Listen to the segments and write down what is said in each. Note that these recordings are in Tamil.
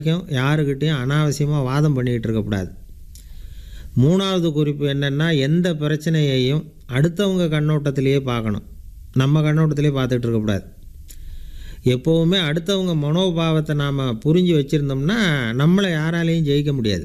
வரைக்கும் யாருக்கிட்டேயும் அனாவசியமாக வாதம் பண்ணிக்கிட்டு இருக்கக்கூடாது மூணாவது குறிப்பு என்னென்னா எந்த பிரச்சனையையும் அடுத்தவங்க கண்ணோட்டத்திலேயே பார்க்கணும் நம்ம கண்ணோட்டத்திலே பார்த்துட்டு இருக்கக்கூடாது எப்போவுமே அடுத்தவங்க மனோபாவத்தை நாம் புரிஞ்சு வச்சுருந்தோம்னா நம்மளை யாராலையும் ஜெயிக்க முடியாது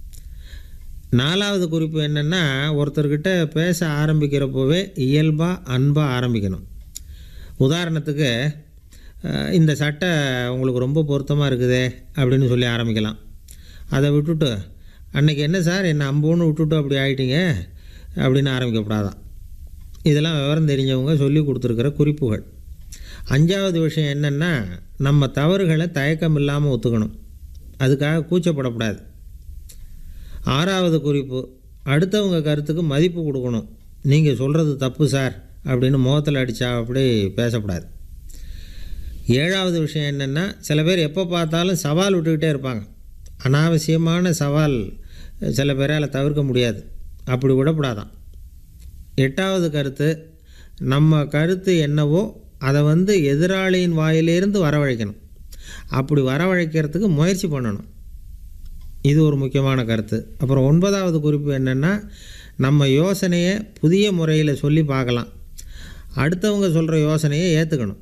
நாலாவது குறிப்பு என்னென்னா ஒருத்தர்கிட்ட பேச ஆரம்பிக்கிறப்போவே இயல்பாக அன்பாக ஆரம்பிக்கணும் உதாரணத்துக்கு அஹ், இந்த சட்டை உங்களுக்கு ரொம்ப பொருத்தமாக இருக்குதே அப்படின்னு சொல்லி ஆரம்பிக்கலாம் அதை விட்டுட்டு அன்னைக்கு என்ன சார் என்ன அம்போன்னு விட்டுட்டு அப்படி ஆயிட்டீங்க அப்படின்னு ஆரம்பிக்கக்கூடாதான் இதெல்லாம் விவரம் தெரிஞ்சவங்க சொல்லி கொடுத்துருக்கிற குறிப்புகள் அஞ்சாவது விஷயம் என்னென்னா நம்ம தவறுகளை தயக்கம் இல்லாமல் ஒத்துக்கணும் அதுக்காக கூச்சப்படக்கூடாது ஆறாவது குறிப்பு அடுத்தவங்க கருத்துக்கு மதிப்பு கொடுக்கணும் நீங்கள் சொல்கிறது தப்பு சார் அப்படின்னு முகத்தில் அடித்தா அப்படி பேசக்கூடாது ஏழாவது விஷயம் என்னென்னா சில பேர் எப்போ பார்த்தாலும் சவால் விட்டுக்கிட்டே இருப்பாங்க அனாவசியமான சவால் சில பேரால் தவிர்க்க முடியாது அப்படி விடக்கூடாதான் எட்டாவது கருத்து நம்ம கருத்து என்னவோ அதை வந்து எதிராளியின் வாயிலிருந்து வரவழைக்கணும் அப்படி வரவழைக்கிறதுக்கு முயற்சி பண்ணணும் இது ஒரு முக்கியமான கருத்து அப்புறம் ஒன்பதாவது குறிப்பு என்னென்னா நம்ம யோசனையை புதிய முறையில் சொல்லி பார்க்கலாம் அடுத்தவங்க சொல்கிற யோசனையை ஏற்றுக்கணும்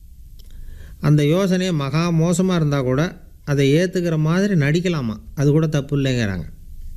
அந்த யோசனையை மகா மோசமாக இருந்தால் கூட அதை ஏற்றுக்கிற மாதிரி நடிக்கலாமா அது கூட தப்பு இல்லைங்கிறாங்க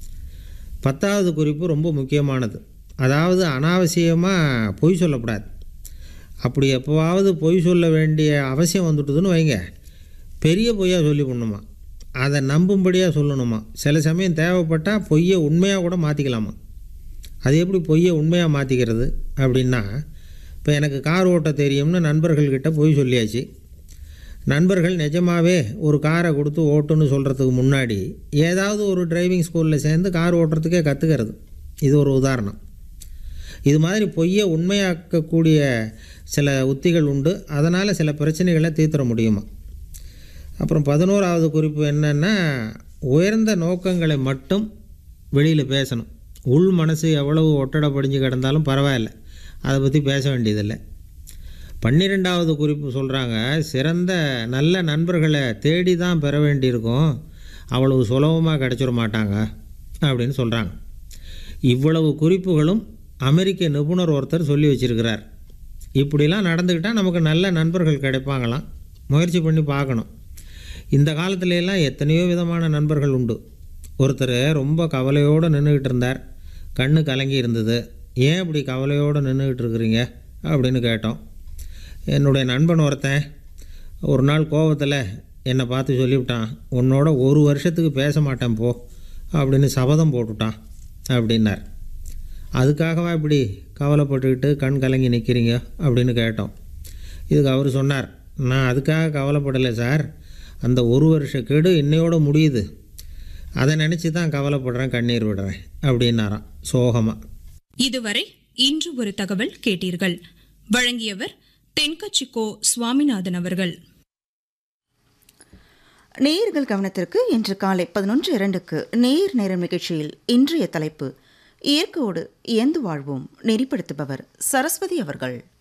பத்தாவது குறிப்பு ரொம்ப முக்கியமானது அதாவது அனாவசியமாக பொய் சொல்லக்கூடாது அப்படி எப்போவாவது பொய் சொல்ல வேண்டிய அவசியம் வந்துட்டுதுன்னு வைங்க பெரிய பொய்யாக சொல்லி பண்ணுமா அதை நம்பும்படியாக சொல்லணுமா சில சமயம் தேவைப்பட்டால் பொய்யை உண்மையாக கூட மாற்றிக்கலாமா அது எப்படி பொய்யை உண்மையாக மாற்றிக்கிறது அப்படின்னா இப்போ எனக்கு கார் ஓட்ட தெரியும்னு நண்பர்கள்கிட்ட பொய் சொல்லியாச்சு நண்பர்கள் நிஜமாகவே ஒரு காரை கொடுத்து ஓட்டுன்னு சொல்கிறதுக்கு முன்னாடி ஏதாவது ஒரு டிரைவிங் ஸ்கூலில் சேர்ந்து கார் ஓட்டுறதுக்கே கற்றுக்கிறது இது ஒரு உதாரணம் இது மாதிரி பொய்யை உண்மையாக்கக்கூடிய சில உத்திகள் உண்டு அதனால் சில பிரச்சனைகளை தீர்த்திட முடியுமா அப்புறம் பதினோராவது குறிப்பு என்னென்னா உயர்ந்த நோக்கங்களை மட்டும் வெளியில் பேசணும் உள் மனசு எவ்வளவு ஒட்டடை படிஞ்சு கிடந்தாலும் பரவாயில்ல அதை பற்றி பேச வேண்டியதில்லை பன்னிரெண்டாவது குறிப்பு சொல்கிறாங்க சிறந்த நல்ல நண்பர்களை தேடி தான் பெற வேண்டியிருக்கும் அவ்வளவு சுலபமாக கிடச்சிட மாட்டாங்க அப்படின்னு சொல்கிறாங்க இவ்வளவு குறிப்புகளும் அமெரிக்க நிபுணர் ஒருத்தர் சொல்லி வச்சிருக்கிறார் இப்படிலாம் நடந்துக்கிட்டால் நமக்கு நல்ல நண்பர்கள் கிடைப்பாங்களாம் முயற்சி பண்ணி பார்க்கணும் இந்த காலத்துல எல்லாம் எத்தனையோ விதமான நண்பர்கள் உண்டு ஒருத்தர் ரொம்ப கவலையோடு நின்றுக்கிட்டு இருந்தார் கண்ணு கலங்கி இருந்தது ஏன் இப்படி கவலையோடு நின்றுக்கிட்டு இருக்கிறீங்க அப்படின்னு கேட்டோம் என்னுடைய நண்பன் ஒருத்தன் ஒரு நாள் கோவத்தில் என்னை பார்த்து சொல்லிவிட்டான் உன்னோட ஒரு வருஷத்துக்கு பேச மாட்டேன் போ அப்படின்னு சபதம் போட்டுட்டான் அப்படின்னார் அதுக்காகவா இப்படி கவலைப்பட்டுக்கிட்டு கண் கலங்கி நிற்கிறீங்க அப்படின்னு கேட்டோம் இதுக்கு அவர் சொன்னார் நான் அதுக்காக கவலைப்படலை சார் அந்த ஒரு வருஷ கெடு இன்னையோட முடியுது அதை நினச்சி தான் கவலைப்படுறேன் கண்ணீர் விடுறேன் அப்படின்னாராம் சோகமாக இதுவரை இன்று ஒரு தகவல் கேட்டீர்கள் வழங்கியவர் தென்கட்சிக்கோ சுவாமிநாதன் அவர்கள் நேயர்கள் கவனத்திற்கு இன்று காலை பதினொன்று இரண்டுக்கு நேர் நேரம் நிகழ்ச்சியில் இன்றைய தலைப்பு இயற்கையோடு இயந்து வாழ்வோம் நெறிப்படுத்துபவர் சரஸ்வதி அவர்கள்